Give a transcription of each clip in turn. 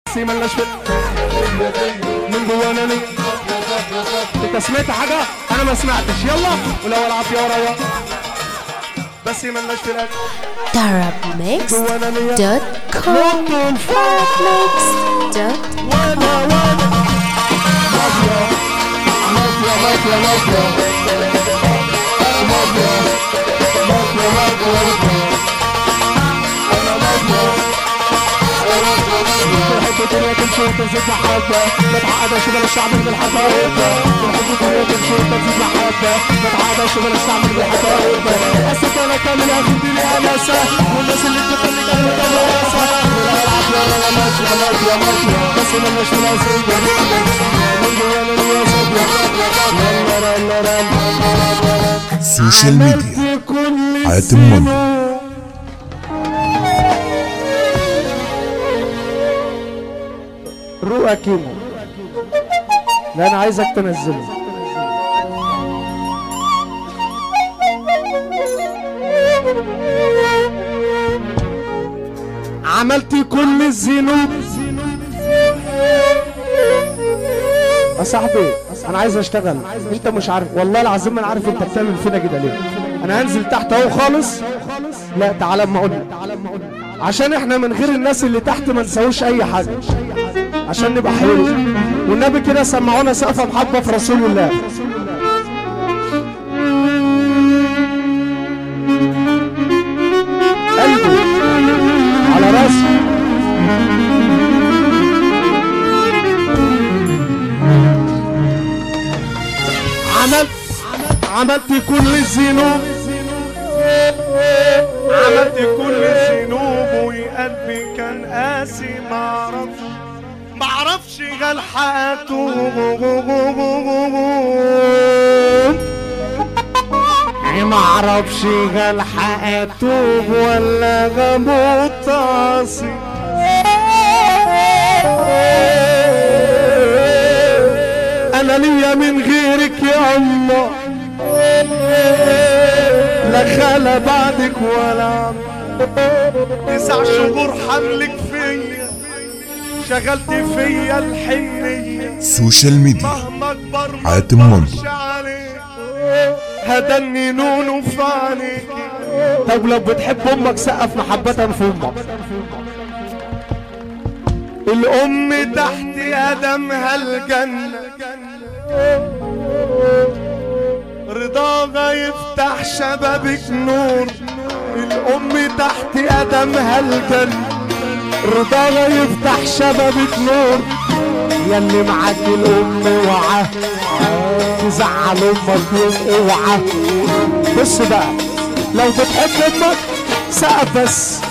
بس ملناش في من جوانا ليه انت سمعت حاجة؟ انا ما سمعتش يلا ولو العافية ورايا بس ملناش في الاكل Darabmix.com جوانا ليه Darabmix.com وانا وانا مافيا مافيا مافيا مافيا انا مافيا مافيا مافيا مافيا انا مافيا بحب الدنيا تمشي وتنزل محبة بتعقد اشوف الشعب من الحدائق بحب الدنيا تمشي وتنزل محبة بتعقد اشوف الشعب من الحدائق حسيت انا كامل اخد لي انسة والناس اللي بتخلي قلبي كواسة العافية ولا ماشي يا ماشي يا ماشي بس ما مش مناسب من جوانا يا صبي لا لا لا لا سوشيال ميديا عملت كل حياة المنى. السنين. رؤى كيمو لا انا عايزك تنزله عملت كل الذنوب يا صاحبي انا عايز اشتغل انت مش عارف والله العظيم انا عارف انت بتعمل فينا كده ليه انا هنزل تحت اهو خالص لا تعالى اما اقول لك. عشان احنا من غير الناس اللي تحت ما نسويش اي حاجه عشان نبقى حلو والنبي كده سمعونا سقفه محبه في رسول الله قلبه على راسه عملت عملت كل الذنوب عملت كل الذنوب وقلبي كان قاسي معرفش معرفش غير حقته معرفش غير حقته ولا غموت عصي انا ليا من غيرك يا الله لا خالة بعدك ولا عم تسع شهور حملك فيا شغلت فيا الحنية سوشيال ميديا مهما اكبر ما حياة المنظر. اقدرش عليك هدني نونو في عينيكي طب لو بتحب امك سقف محبة في امك الام تحت ادمها الجنة رضاها يفتح شبابك نور الام تحت ادمها الجنة رضاها يفتح شبابك نور ياللي معاك الام اوعى تزعل امك يوم اوعى بص بقى لو بتحب امك سقف بس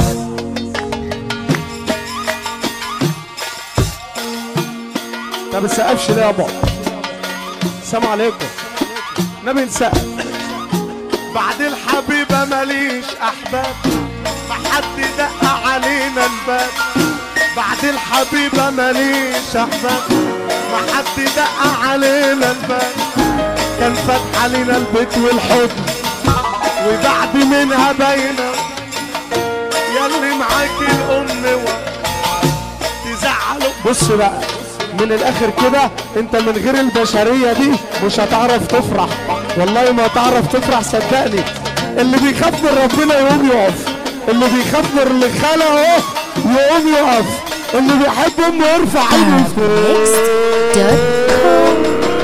طب السقفش ليه يابا السلام عليكم نبي نسقف بعد الحبيبة ماليش أحباب ما حد دق علينا الباب بعد الحبيبة ماليش أحباب ما حد دق علينا الباب كان فاتح علينا البيت والحب وبعد منها باينة ياللي معاك الأم و... تزعله بص بقى من الاخر كده انت من غير البشرية دي مش هتعرف تفرح والله ما هتعرف تفرح صدقني اللي بيخاف من ربنا يقوم يقف اللي بيخاف من اللي خلقه يقوم يقف اللي بيحب امه يرفع ايده Darabmix.com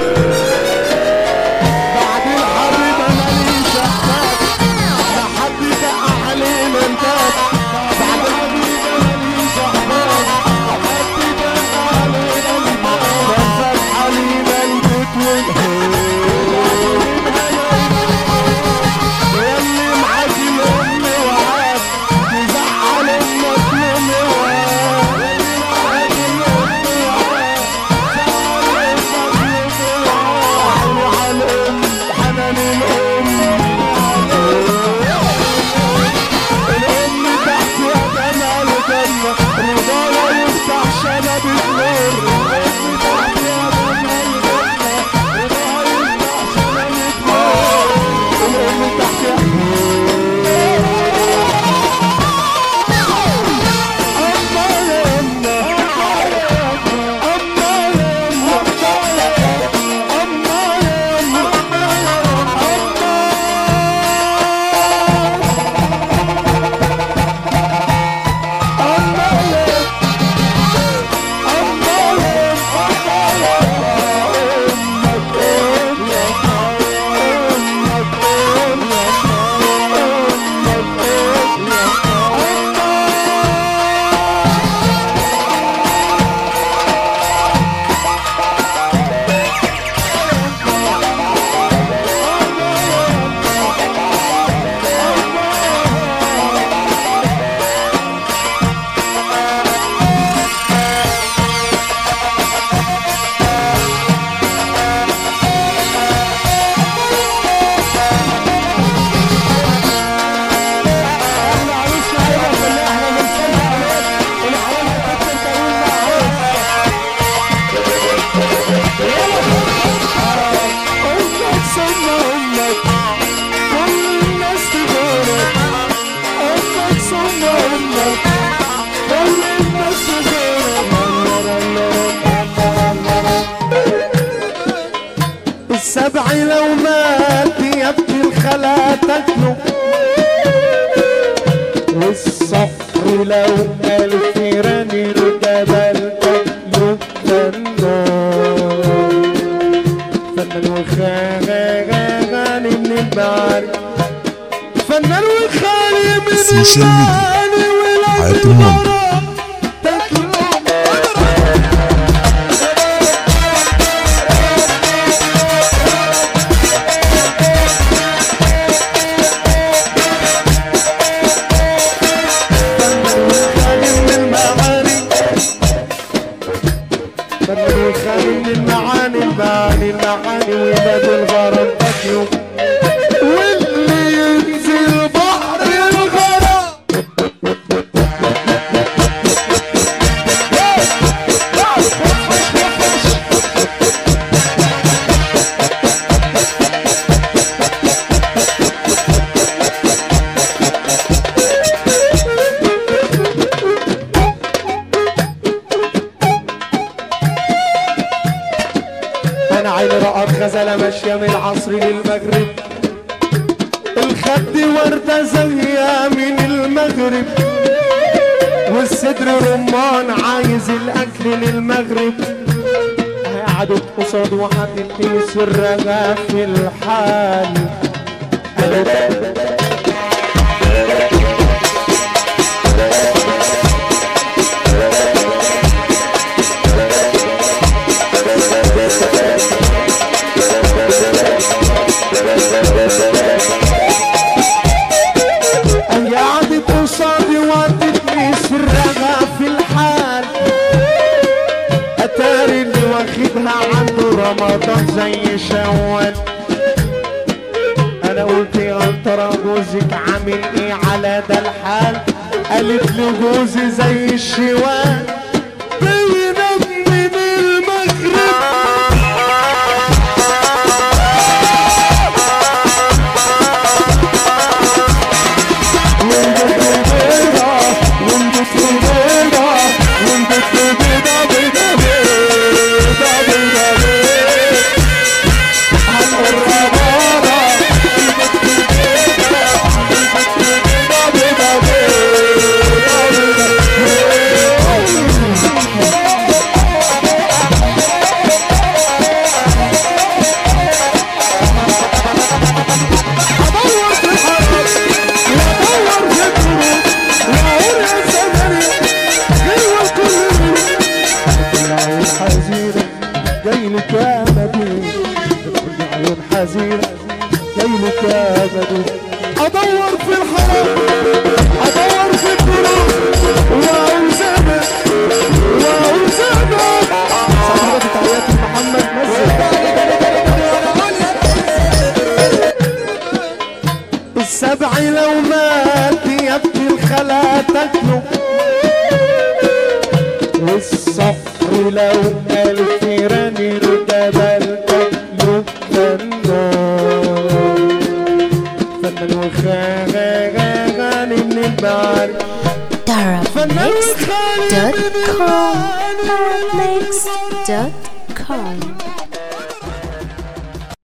بعد الحرب ماليش احباب لا حد دق علينا الباب بعد الحرب ماليش احباب لا حد دق علينا الباب كان فتح علينا البيت والهيل ياللي معاك الام وعاد تزعل امك يوم وعاد ياللي معاك الام وعاد لو ألف راني الجبل تكلو فنان فنان وخالي من المعاني فنان وخالي من السوشيال ميديا. المعاني ولاد حياة المهم. الغرام تكلو خالي من المعاني خالي خالي من المعاني المعاني المعاني ولاد الغرام تكيو واللي ينزل بحر الغرام انا عيني رأت غزالة ماشية من العصر للمغرب الخد وردة زاهية من المغرب والصدر رمان عايز الاكل للمغرب قعدت قصاد وحطتني سرها في الحال قالت هي قعدت قصادي وادتني سرها في الحال اتاري اللي واخدها عنده رمضان زي شوال انا قلت يا ترى جوزك عامل ايه على ده الحال قالت لي جوزي زي الشوال بينام من المغرب ادور في الحرام وادور في الدروب واقول يا زماني جوه كل كل عيون حزينة جاي لك يا مدين كل عيون حزينة جاي لك يا مدين ادور في الحرام ادور في الدروب واقول زمان واقول زمان صاحبتي تحياتي محمد نزل السبع لو مات يبكي الخلا تاكله والصفر لو ألف راني الجبل تاكله فنان فنان وخالي من المعاني فنان وخالي من Darabmix.com المعاني Darabmix.com